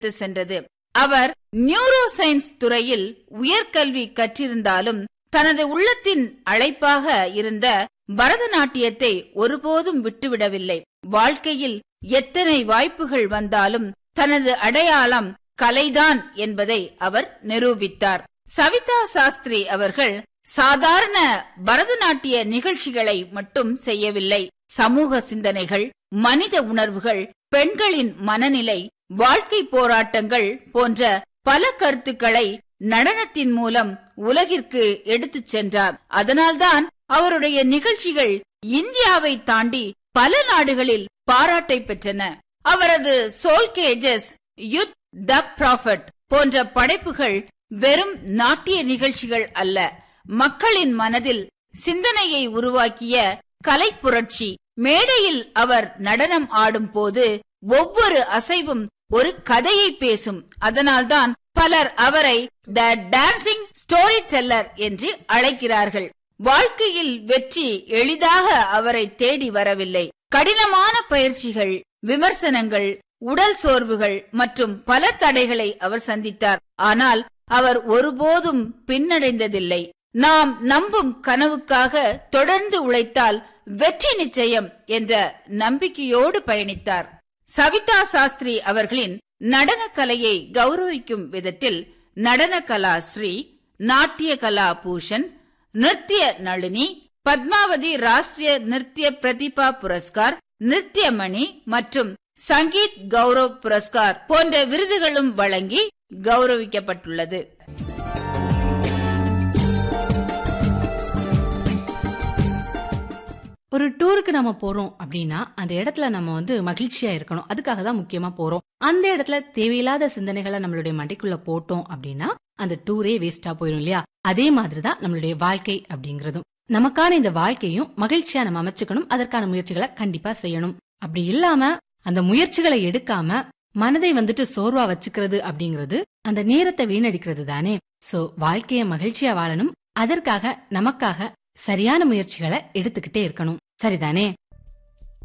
எடுத்து சென்றது அவர் neuro science துறையில் உயர்கல்வி கற்றிருந்தாலும் தனது உள்ளத்தின் அழைப்பாக இருந்த பரதநாட்டியத்தை ஒருபோதும் விட்டுவிடவில்லை வாழ்க்கையில் எத்தனை வாய்ப்புகள் வந்தாலும் தனது அடையாளம் கலைதான் என்பதை அவர் நிரூபித்தார் சவிதா சாஸ்திரி அவர்கள் சாதாரண பரதநாட்டிய நிகழ்ச்சிகளை மட்டும் செய்யவில்லை சமூக சிந்தனைகள் மனித உணர்வுகள் பெண்களின் மனநிலை வாழ்க்கை போராட்டங்கள் போன்ற பல கருத்துக்களை நடனத்தின் மூலம் உலகிற்கு எடுத்துச் சென்றார் அதனால்தான் அவருடைய நிகழ்ச்சிகள் இந்தியாவை தாண்டி பல நாடுகளில் பாராட்டை பெற்றன அவரது Soul Cages Youth the Prophet போன்ற படைப்புகள் வெறும் நாட்டிய நிகழ்ச்சிகள் அல்ல மக்களின் மனதில் சிந்தனையை உருவாக்கிய கலை புரட்சி மேடையில் அவர் நடனம் ஆடும் போது ஒவ்வொரு அசைவும் ஒரு கதையை பேசும் அதனால்தான் பலர் அவரை த டான்சிங் ஸ்டோரி டெல்லர் என்று அழைக்கிறார்கள் வாழ்க்கையில் வெற்றி எளிதாக அவரை தேடி வரவில்லை கடினமான பயிற்சிகள் விமர்சனங்கள் உடல் சோர்வுகள் மற்றும் பல தடைகளை அவர் சந்தித்தார் ஆனால் அவர் ஒருபோதும் பின்னடைந்ததில்லை நாம் நம்பும் கனவுக்காக தொடர்ந்து உழைத்தால் வெற்றி நிச்சயம் என்ற நம்பிக்கையோடு பயணித்தார் சவிதா சாஸ்திரி அவர்களின் நடன கலையை கௌரவிக்கும் விதத்தில் நடன கலா ஸ்ரீ நாட்டிய கலா பூஷன் நிருத்திய நளினி பத்மாவதி ராஷ்டிரிய நிருத்திய பிரதிபா புரஸ்கார் நிருத்தியமணி மற்றும் சங்கீத் கௌரவ் புரஸ்கார் போன்ற விருதுகளும் வழங்கி கௌரவிக்கப்பட்டுள்ளது ஒரு டூருக்கு நம்ம போறோம் அப்படின்னா அந்த இடத்துல நம்ம வந்து மகிழ்ச்சியா இருக்கணும் அதுக்காக தான் முக்கியமா போறோம் அந்த இடத்துல தேவையில்லாத சிந்தனைகளை நம்மளுடைய மண்டைக்குள்ள போட்டோம் அப்படின்னா அந்த டூரே வேஸ்டா போயிடும் இல்லையா அதே மாதிரிதான் நம்மளுடைய வாழ்க்கை அப்படிங்கறதும் நமக்கான இந்த வாழ்க்கையும் மகிழ்ச்சியா நம்ம அமைச்சுக்கணும் அதற்கான முயற்சிகளை கண்டிப்பா செய்யணும் அப்படி இல்லாம அந்த முயற்சிகளை எடுக்காம மனதை வந்துட்டு சோர்வா வச்சுக்கிறது அப்படிங்கிறது அந்த நேரத்தை வீணடிக்கிறது தானே சோ வாழ்க்கைய மகிழ்ச்சியா வாழணும் அதற்காக நமக்காக சரியான முயற்சிகளை எடுத்துக்கிட்டே இருக்கணும் சரிதானே